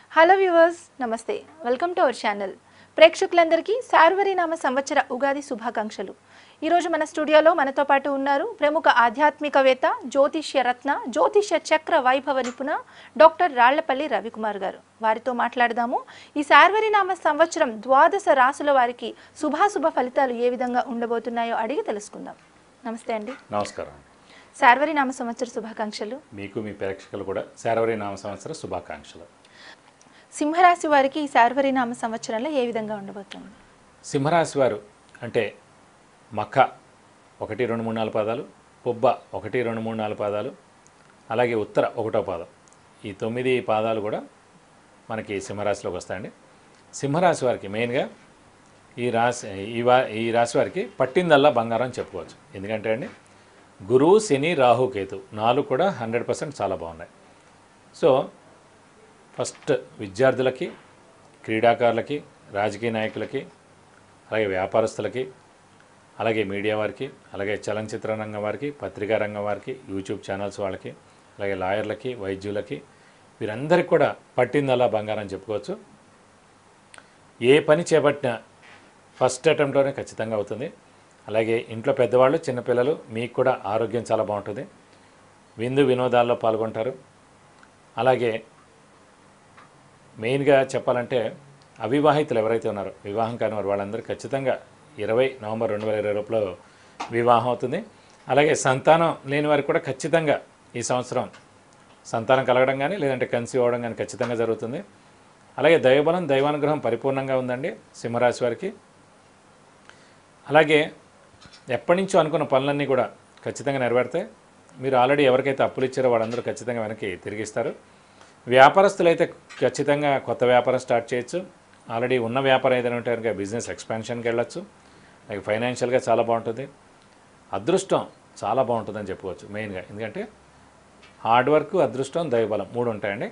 hello viewers నమస్తే welcome to our channel ప్రేక్షకులందరికీ శార్వరి నామ సంవత్సర ఉగాది శుభాకాంక్షలు ఈరోజు మన స్టూడియోలో మనతో పాటు ఉన్నారు ప్రముఖ ఆధ్యాత్మికవేత్త జ్యోతిష్య రత్న జ్యోతిష్య చక్ర వైభవ నిపుణ డాక్టర్ రాళ్లపల్లి రవికుమార్ గారు వారితో మాట్లాడదాము ఈ శార్వరి నామ సంవత్సరం ద్వాదశ రాసుల వారికి శుభాశుభ ఫలితాలు ఏ విధంగా ఉండబోతున్నాయో అడిగి తెలుసుకుందాం నమస్తే అండి నమస్కారం శార్వరి నామ సంవత్సర శుభాకాంక్షలు మీకు మీ ప్రేక్షకులు కూడా శారవరి నామ సంవత్సర శుభాకాంక్షలు సింహరాశి వారికి ఈ శార్వరి నామ సంవత్సరంలో ఏ విధంగా ఉండబోతుంది సింహరాశి వారు అంటే మఖ ఒకటి రెండు మూడు నాలుగు పాదాలు పుబ్బ ఒకటి రెండు మూడు నాలుగు పాదాలు అలాగే ఉత్తర ఒకటో పాదం ఈ తొమ్మిది పాదాలు కూడా మనకి సింహరాశిలోకి వస్తాయండి సింహరాశి వారికి మెయిన్గా ఈ రాశి ఈ వా ఈ రాశి వారికి పట్టిందల్లా బంగారం అని చెప్పుకోవచ్చు ఎందుకంటే అండి గురువు శని రాహు కేతు నాలుగు కూడా హండ్రెడ్ పర్సెంట్ చాలా బాగున్నాయి సో ఫస్ట్ విద్యార్థులకి క్రీడాకారులకి రాజకీయ నాయకులకి అలాగే వ్యాపారస్తులకి అలాగే మీడియా వారికి అలాగే చలనచిత్ర రంగం వారికి పత్రికా రంగం వారికి యూట్యూబ్ ఛానల్స్ వాళ్ళకి అలాగే లాయర్లకి వైద్యులకి వీరందరికీ కూడా పట్టిందల్లా బంగారం చెప్పుకోవచ్చు ఏ పని చేపట్టినా ఫస్ట్ అటెంప్ట్లోనే ఖచ్చితంగా అవుతుంది అలాగే ఇంట్లో పెద్దవాళ్ళు చిన్నపిల్లలు మీకు కూడా ఆరోగ్యం చాలా బాగుంటుంది విందు వినోదాల్లో పాల్గొంటారు అలాగే మెయిన్గా చెప్పాలంటే అవివాహితులు ఎవరైతే ఉన్నారో వివాహం కాని వారు వాళ్ళందరూ ఖచ్చితంగా ఇరవై నవంబర్ రెండు వేల ఇరవై లోపల వివాహం అవుతుంది అలాగే సంతానం లేని వారికి కూడా ఖచ్చితంగా ఈ సంవత్సరం సంతానం కలగడం కానీ లేదంటే కన్సీవ్ అవ్వడం కానీ ఖచ్చితంగా జరుగుతుంది అలాగే దైవబలం దైవానుగ్రహం పరిపూర్ణంగా ఉందండి సింహరాశి వారికి అలాగే ఎప్పటి నుంచో అనుకున్న పనులన్నీ కూడా ఖచ్చితంగా నెరవేరుతాయి మీరు ఆల్రెడీ ఎవరికైతే అప్పులు ఇచ్చారో వాళ్ళందరూ ఖచ్చితంగా వెనక్కి తిరిగిస్తారు వ్యాపారస్తులు అయితే ఖచ్చితంగా కొత్త వ్యాపారం స్టార్ట్ చేయొచ్చు ఆల్రెడీ ఉన్న వ్యాపారం ఏదైనా ఉంటే కనుక బిజినెస్ ఎక్స్పాన్షన్కి వెళ్ళొచ్చు అలాగే ఫైనాన్షియల్గా చాలా బాగుంటుంది అదృష్టం చాలా బాగుంటుందని చెప్పుకోవచ్చు మెయిన్గా ఎందుకంటే హార్డ్ వర్క్ అదృష్టం దైవబలం మూడు ఉంటాయండి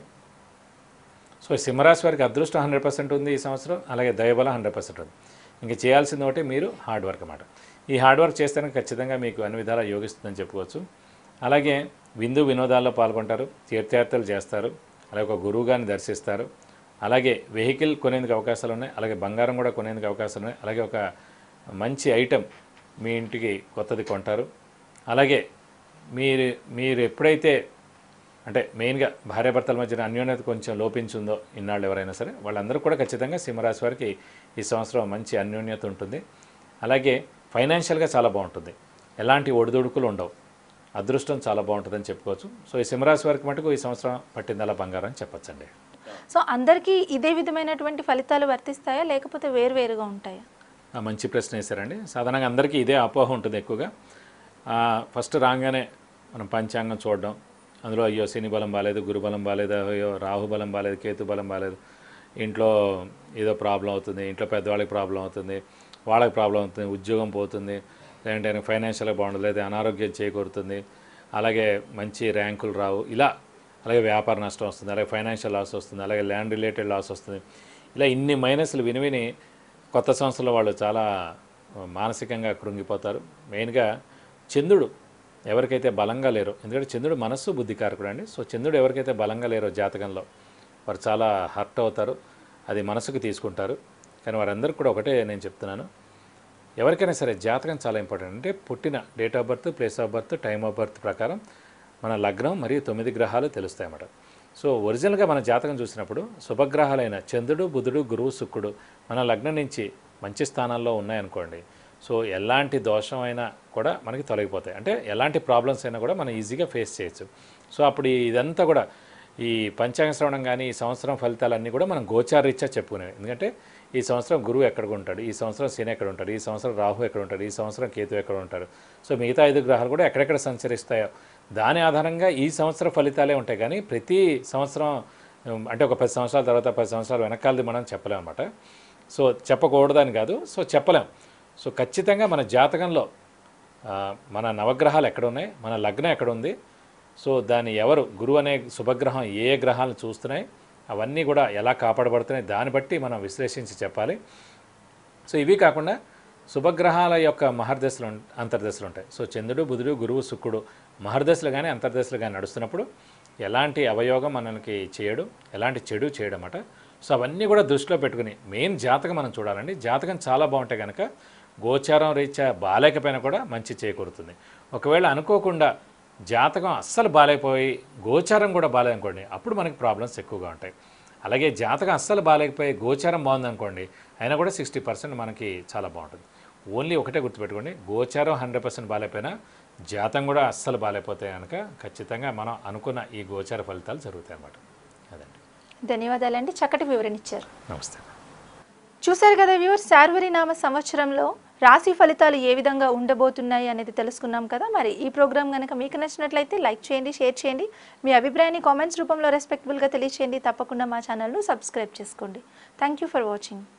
సో సింహరాశి వారికి అదృష్టం హండ్రెడ్ పర్సెంట్ ఉంది ఈ సంవత్సరం అలాగే దైవబలం హండ్రెడ్ పర్సెంట్ ఉంది ఇంక చేయాల్సింది ఒకటి మీరు హార్డ్ వర్క్ అన్నమాట ఈ హార్డ్ వర్క్ చేస్తేనే ఖచ్చితంగా మీకు అన్ని విధాలా యోగిస్తుందని చెప్పుకోవచ్చు అలాగే విందు వినోదాల్లో పాల్గొంటారు తీర్థయాత్రలు చేస్తారు అలాగే ఒక గురువు గారిని దర్శిస్తారు అలాగే వెహికల్ కొనేందుకు అవకాశాలు ఉన్నాయి అలాగే బంగారం కూడా కొనేందుకు అవకాశాలు ఉన్నాయి అలాగే ఒక మంచి ఐటెం మీ ఇంటికి కొత్తది కొంటారు అలాగే మీరు మీరు ఎప్పుడైతే అంటే మెయిన్గా భార్యాభర్తల మధ్యన అన్యోన్యత కొంచెం లోపించిందో ఇన్నాళ్ళు ఎవరైనా సరే వాళ్ళందరూ కూడా ఖచ్చితంగా సింహరాశి వారికి ఈ సంవత్సరం మంచి అన్యోన్యత ఉంటుంది అలాగే ఫైనాన్షియల్గా చాలా బాగుంటుంది ఎలాంటి ఒడిదుడుకులు ఉండవు అదృష్టం చాలా బాగుంటుందని చెప్పుకోవచ్చు సో ఈ సింహరాశి వారికి మటుకు ఈ సంవత్సరం పట్టిందలా బంగారం అని చెప్పొచ్చండి సో అందరికీ ఇదే విధమైనటువంటి ఫలితాలు వర్తిస్తాయా లేకపోతే వేరువేరుగా ఉంటాయా ఆ, మంచి ప్రశ్న వేశారండి సాధారణంగా అందరికీ ఇదే అపోహ ఉంటుంది ఎక్కువగా ఆ, ఫస్ట్ రాగానే మనం పంచాంగం చూడడం అందులో అయ్యో శని బలం బాగాలేదు గురు బలం బాగాలేదు అయ్యో రాహు బలం బాగాలేదు కేతు బలం బాగాలేదు ఇంట్లో ఏదో ప్రాబ్లం అవుతుంది ఇంట్లో పెద్దవాళ్ళకి ప్రాబ్లం అవుతుంది వాళ్ళకి ప్రాబ్లం అవుతుంది ఉద్యోగం పోతుంది లేదంటే ఫైనాన్షియల్గా బాగుండదు లేదా అనారోగ్యం చేకూరుతుంది అలాగే మంచి ర్యాంకులు రావు ఇలా అలాగే వ్యాపార నష్టం వస్తుంది అలాగే ఫైనాన్షియల్ లాస్ వస్తుంది అలాగే ల్యాండ్ రిలేటెడ్ లాస్ వస్తుంది ఇలా ఇన్ని మైనస్లు విని విని కొత్త సంవత్సరంలో వాళ్ళు చాలా మానసికంగా కృంగిపోతారు మెయిన్గా చంద్రుడు ఎవరికైతే బలంగా లేరో ఎందుకంటే చంద్రుడు మనస్సు బుద్ధికారకుడు అండి సో చంద్రుడు ఎవరికైతే బలంగా లేరో జాతకంలో వారు చాలా హర్ట్ అవుతారు అది మనసుకు తీసుకుంటారు కానీ వారందరికీ కూడా ఒకటే నేను చెప్తున్నాను ఎవరికైనా సరే జాతకం చాలా ఇంపార్టెంట్ అంటే పుట్టిన date of birth place of birth time of birth ప్రకారం మన లగ్నం మరియు తొమ్మిది గ్రహాలు తెలుస్తాయి అన్నమాట సో ఒరిజినల్గా మన జాతకం చూసినప్పుడు శుభగ్రహాలైన చంద్రుడు బుధుడు గురువు శుక్రుడు మన లగ్నం నుంచి మంచి స్థానాల్లో ఉన్నాయనుకోండి సో ఎలాంటి దోషం అయినా కూడా మనకి తొలగిపోతాయి అంటే ఎలాంటి ప్రాబ్లమ్స్ అయినా కూడా మనం ఈజీగా ఫేస్ చేయొచ్చు సో అప్పుడు ఇదంతా కూడా ఈ పంచాంగ శ్రవణం కానీ ఈ సంవత్సరం ఫలితాలన్నీ కూడా మనం గోచారీత్యా చెప్పుకునేవి ఎందుకంటే ఈ సంవత్సరం గురువు ఎక్కడ ఉంటాడు ఈ సంవత్సరం శని ఎక్కడ ఉంటాడు ఈ సంవత్సరం రాహు ఎక్కడ ఉంటాడు ఈ సంవత్సరం కేతు ఎక్కడ ఉంటాడు సో మిగతా ఐదు గ్రహాలు కూడా ఎక్కడెక్కడ సంచరిస్తాయో దాని ఆధారంగా ఈ సంవత్సర ఫలితాలే ఉంటాయి కానీ ప్రతి సంవత్సరం ఉమ్, అంటే ఒక పది సంవత్సరాల తర్వాత పది సంవత్సరాలు వెనకాలది మనం చెప్పలేం అనమాట సో చెప్పకూడదని కాదు సో చెప్పలేం సో ఖచ్చితంగా మన జాతకంలో ఆ, మన నవగ్రహాలు ఎక్కడ ఉన్నాయి మన లగ్నం ఎక్కడ ఉంది సో దాన్ని ఎవరు గురువు అనే శుభగ్రహం ఏ ఏ గ్రహాలను చూస్తున్నాయి అవన్నీ కూడా ఎలా కాపాడబడుతున్నాయి దాన్ని బట్టి మనం విశ్లేషించి చెప్పాలి సో ఇవి కాకుండా శుభగ్రహాల యొక్క మహర్దశలు ఉం- అంతర్దశలు ఉంటాయి సో చంద్రుడు బుధుడు గురువు శుక్రుడు మహర్దశలు కానీ అంతర్దశలు కానీ నడుస్తున్నప్పుడు ఎలాంటి అవయోగం మనకి చేయడు ఎలాంటి చెడు చేయడమట సో అవన్నీ కూడా దృష్టిలో పెట్టుకుని మెయిన్ జాతకం మనం చూడాలండి జాతకం చాలా బాగుంటే కనుక గోచారం రీత్యా బాలేకపోయినా కూడా మంచి చేకూరుతుంది ఒకవేళ అనుకోకుండా జాతకం అస్సలు బాలేకపోయి గోచారం కూడా బాలేదనుకోండి అప్పుడు మనకి ప్రాబ్లమ్స్ ఎక్కువగా ఉంటాయి అలాగే జాతకం అస్సలు బాలేకపోయి గోచారం బాగుందనుకోండి అయినా కూడా సిక్స్టీ పర్సెంట్ మనకి చాలా బాగుంటుంది ఓన్లీ ఒకటే గుర్తుపెట్టుకోండి గోచారం హండ్రెడ్ పర్సెంట్ బాగాలేకపోయినా జాతం కూడా అస్సలు బాగాలేకపోతే కనుక ఖచ్చితంగా మనం అనుకున్న ఈ గోచార ఫలితాలు జరుగుతాయి అన్నమాట అదండి ధన్యవాదాలండి చక్కటి వివరణ ఇచ్చారు నమస్తే చూశారు కదా వ్యూవర్స్ శార్వరి నామ సంవత్సరంలో రాశి ఫలితాలు ఏ విధంగా ఉండబోతున్నాయి అనేది తెలుసుకున్నాం కదా మరి ఈ ప్రోగ్రామ్ కనుక మీకు నచ్చినట్లయితే లైక్ చేయండి షేర్ చేయండి మీ అభిప్రాయాన్ని కామెంట్స్ రూపంలో రెస్పెక్టబుల్గా తెలియచేయండి తప్పకుండా మా ఛానల్ను సబ్స్క్రైబ్ చేసుకోండి థ్యాంక్ యూ ఫర్ వాచింగ్